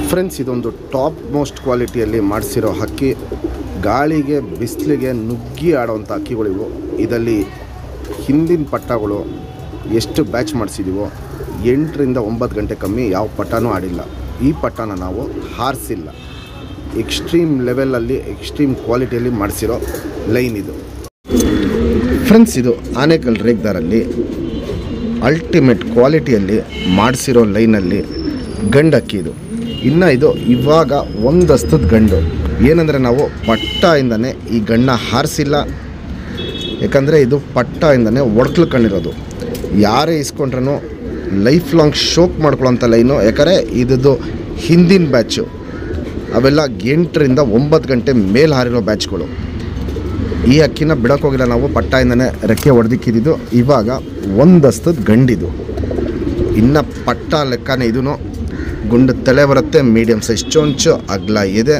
friends ಇದೊಂದು top most ಕ್ವಾಲಿಟಿಯಲ್ಲಿ ಮಾಡಿಸಿರೋ ಹಕ್ಕಿ ಗಾಳಿಗೆ ಬಿಸಿಲಿಗೆ ನುಗ್ಗಿ ಆಡೋವಂಥ ಹಕ್ಕಿಗಳಿವು ಇದರಲ್ಲಿ ಹಿಂದಿನ ಪಟ್ಟಗಳು ಎಷ್ಟು ಬ್ಯಾಚ್ ಮಾಡಿಸಿದ್ದೀವೋ ಎಂಟರಿಂದ ಒಂಬತ್ತು ಗಂಟೆ ಕಮ್ಮಿ ಯಾವ ಪಟ್ಟನೂ ಆಡಿಲ್ಲ ಈ ಪಟ್ಟನ ನಾವು ಹಾರಿಸಿಲ್ಲ ಎಕ್ಸ್ಟ್ರೀಮ್ ಲೆವೆಲಲ್ಲಿ ಎಕ್ಸ್ಟ್ರೀಮ್ ಕ್ವಾಲಿಟಿಯಲ್ಲಿ ಮಾಡಿಸಿರೋ ಲೈನ್ ಇದು ಫ್ರೆಂಡ್ಸ್ ಇದು ಆನೆಕಲ್ ರೇಗ್ದಾರಲ್ಲಿ ಅಲ್ಟಿಮೇಟ್ ಕ್ವಾಲಿಟಿಯಲ್ಲಿ ಮಾಡಿಸಿರೋ ಲೈನಲ್ಲಿ ಗಂಡಕ್ಕಿ ಇದು ಇನ್ನು ಇದು ಇವಾಗ ಒಂದಸ್ತದ ಗಂಡು ಏನಂದರೆ ನಾವು ಪಟ್ಟಯಿಂದನೇ ಈ ಗಂಡ ಹಾರಿಸಿಲ್ಲ ಯಾಕಂದರೆ ಇದು ಪಟ್ಟಯಿಂದನೇ ಒಡ್ಕ್ಲು ಕಂಡಿರೋದು ಯಾರೇ ಇಸ್ಕೊಂಡ್ರೂ ಲೈಫ್ ಲಾಂಗ್ ಶೋಕ್ ಮಾಡ್ಕೊಳ್ಳೋಂಥ ಲೈನು ಯಾಕಂದರೆ ಇದ್ದು ಹಿಂದಿನ ಬ್ಯಾಚು ಅವೆಲ್ಲ ಎಂಟರಿಂದ ಒಂಬತ್ತು ಗಂಟೆ ಮೇಲೆ ಹಾರಿರೋ ಬ್ಯಾಚ್ಗಳು ಈ ಅಕ್ಕಿನ ಬಿಡೋಕ್ಕೋಗಿಲ್ಲ ನಾವು ಪಟ್ಟಯಿಂದನೇ ರೆಕ್ಕೆ ಹೊಡೆದಿಕ್ಕಿದ್ದು ಇವಾಗ ಒಂದಸ್ತದ ಗಂಡಿದು ಇನ್ನು ಪಟ್ಟ ಲೆಕ್ಕನೇ ಇದೂ ಗುಂಡು ತಲೆ ಬರುತ್ತೆ ಮೀಡಿಯಮ್ ಸೈಜ್ ಚೊಂಚು ಅಗ್ಲ ಇದೆ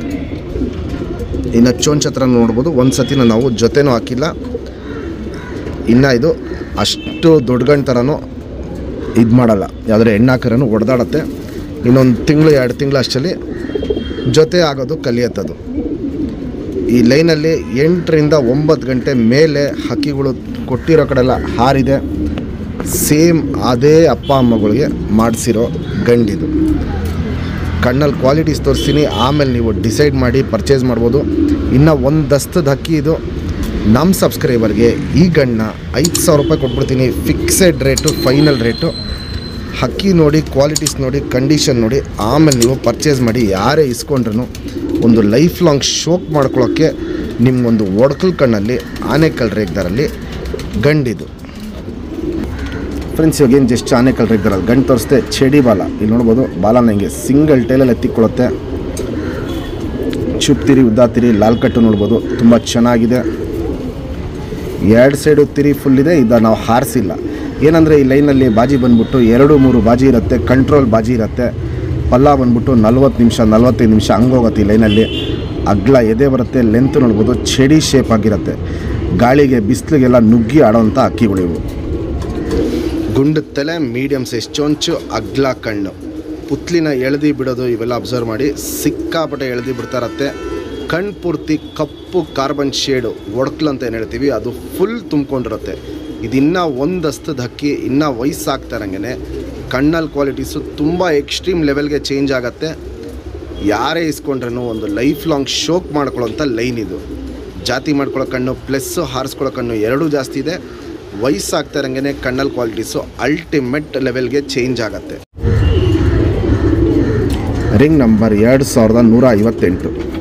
ಇನ್ನು ಚೊಂಚ್ ಹತ್ರ ನೋಡ್ಬೋದು ಒಂದು ಸತಿನ ನಾವು ಜೊತೆನೂ ಹಾಕಿಲ್ಲ ಇನ್ನು ಇದು ಅಷ್ಟು ದೊಡ್ಡ ಗಂಡು ಥರನೂ ಇದು ಮಾಡಲ್ಲ ಯಾವುದ್ರೆ ಹೆಣ್ಣಾಕರನು ಹೊಡೆದಾಡತ್ತೆ ಇನ್ನೊಂದು ತಿಂಗಳು ಎರಡು ತಿಂಗಳು ಅಷ್ಟರಲ್ಲಿ ಜೊತೆ ಆಗೋದು ಕಲಿಯತ್ತದು ಈ ಲೈನಲ್ಲಿ ಎಂಟರಿಂದ ಒಂಬತ್ತು ಗಂಟೆ ಮೇಲೆ ಹಕ್ಕಿಗಳು ಕೊಟ್ಟಿರೋ ಕಡೆಲ್ಲ ಹಾರಿದೆ ಸೇಮ್ ಅದೇ ಅಪ್ಪ ಅಮ್ಮಗಳಿಗೆ ಮಾಡಿಸಿರೋ ಗಂಡಿದು ಕಣ್ಣಲ್ಲಿ ಕ್ವಾಲಿಟೀಸ್ ತೋರಿಸ್ತೀನಿ ಆಮೇಲೆ ನೀವು ಡಿಸೈಡ್ ಮಾಡಿ ಪರ್ಚೇಸ್ ಮಾಡ್ಬೋದು ಇನ್ನು ಒಂದು ದಸ್ತದ ಹಕ್ಕಿ ಇದು ನಮ್ಮ ಸಬ್ಸ್ಕ್ರೈಬರ್ಗೆ ಈ ಗಣ್ಣ ಐದು ಸಾವಿರ ರೂಪಾಯಿ ಕೊಟ್ಬಿಡ್ತೀನಿ ಫಿಕ್ಸೆಡ್ ರೇಟು ಫೈನಲ್ ರೇಟು ಹಕ್ಕಿ ನೋಡಿ ಕ್ವಾಲಿಟೀಸ್ ನೋಡಿ ಕಂಡೀಷನ್ ನೋಡಿ ಆಮೇಲೆ ನೀವು ಪರ್ಚೇಸ್ ಮಾಡಿ ಯಾರೇ ಇಸ್ಕೊಂಡ್ರೂ ಒಂದು ಲೈಫ್ ಲಾಂಗ್ ಶೋಕ್ ಮಾಡ್ಕೊಳ್ಳೋಕ್ಕೆ ನಿಮಗೊಂದು ಒಡ್ಕಲ್ ಕಣ್ಣಲ್ಲಿ ಆನೆಕಲ್ ರೇಗ್ದಾರಲ್ಲಿ ಗಂಡಿದು ಫ್ರೆಂಡ್ಸ್ ಇವಾಗ ಏನು ಜಸ್ಟ್ ಆನೆಕಲ್ ರೇಗ್ದಾರಲ್ಲಿ ಗಂಡು ತೋರಿಸ್ದೆ ಚಡಿ ಬಾಲ ಇಲ್ಲಿ ನೋಡ್ಬೋದು ಬಾಲನ ಹಿಂಗೆ ಸಿಂಗಲ್ ಟೈಲಲ್ಲಿ ಎತ್ತಿಕೊಳ್ಳುತ್ತೆ ಚುಪ್ ತಿರಿ ಉದ್ದ ತಿರಿ ಲಾಲ್ ಕಟ್ಟು ನೋಡ್ಬೋದು ತುಂಬ ಚೆನ್ನಾಗಿದೆ ಎರಡು ಸೈಡು ತಿರಿ ಫುಲ್ ಇದೆ ಇದು ನಾವು ಹಾರಿಸಿಲ್ಲ ಏನಂದರೆ ಈ ಲೈನಲ್ಲಿ ಬಾಜಿ ಬಂದ್ಬಿಟ್ಟು ಎರಡು ಮೂರು ಬಾಜಿ ಇರುತ್ತೆ ಕಂಟ್ರೋಲ್ ಬಾಜಿ ಇರುತ್ತೆ ಪಲ್ಲ ಬಂದ್ಬಿಟ್ಟು ನಲ್ವತ್ತು ನಿಮಿಷ ನಲ್ವತ್ತೈದು ನಿಮಿಷ ಹಂಗೋಗುತ್ತೆ ಈ ಲೈನಲ್ಲಿ ಅಗ್ಲ ಎದೆ ಬರುತ್ತೆ ಲೆಂತ್ ನೋಡ್ಬೋದು ಚಡಿ ಶೇಪ್ ಆಗಿರುತ್ತೆ ಗಾಳಿಗೆ ಬಿಸಿಲಿಗೆಲ್ಲ ನುಗ್ಗಿ ಆಡೋವಂಥ ಅಕ್ಕಿಗಳಿವು ಗುಂಡು ತಲೆ ಮೀಡಿಯಮ್ ಸೈಜ್ ಚೊಂಚು ಅಗ್ಲ ಕಣ್ಣು ಪುತ್ಲಿನ ಎಳ್ದು ಬಿಡೋದು ಇವೆಲ್ಲ ಅಬ್ಸರ್ವ್ ಮಾಡಿ ಸಿಕ್ಕಾಪಟ್ಟೆ ಎಳ್ದು ಬಿಡ್ತಾ ಇರತ್ತೆ ಕಣ್ಣು ಪೂರ್ತಿ ಕಪ್ಪು ಕಾರ್ಬನ್ ಶೇಡು ಒಡ್ಕ್ಲು ಅಂತ ಏನು ಹೇಳ್ತೀವಿ ಅದು ಫುಲ್ ತುಂಬ್ಕೊಂಡಿರುತ್ತೆ ಇದಿನ್ನೂ ಒಂದಸ್ತದ ಹಕ್ಕಿ ಇನ್ನೂ ವಯಸ್ಸಾಗ್ತಾ ಇರಂಗೆ ಕಣ್ಣಲ್ಲಿ ಕ್ವಾಲಿಟೀಸು ತುಂಬ ಎಕ್ಸ್ಟ್ರೀಮ್ ಲೆವೆಲ್ಗೆ ಚೇಂಜ್ ಆಗುತ್ತೆ ಯಾರೇ ಇಸ್ಕೊಂಡ್ರೂ ಒಂದು ಲೈಫ್ ಲಾಂಗ್ ಶೋಕ್ ಮಾಡ್ಕೊಳ್ಳೋಂಥ ಲೈನ್ ಇದು ಜಾತಿ ಮಾಡ್ಕೊಳ್ಳೋ ಕಣ್ಣು ಪ್ಲಸ್ಸು ಹಾರಿಸ್ಕೊಳ್ಳೋ ಕಣ್ಣು ಎರಡೂ ಜಾಸ್ತಿ ಇದೆ ವಯಸ್ಸಾಗ್ತಾ ಇರಂಗೆ ಕಣ್ಣಲ್ಲಿ ಕ್ವಾಲಿಟೀಸು ಅಲ್ಟಿಮೇಟ್ ಲೆವೆಲ್ಗೆ ಚೇಂಜ್ ಆಗುತ್ತೆ ರಿಂಗ್ ನಂಬರ್ ಎರಡು ಸಾವಿರದ ನೂರ ಐವತ್ತೆಂಟು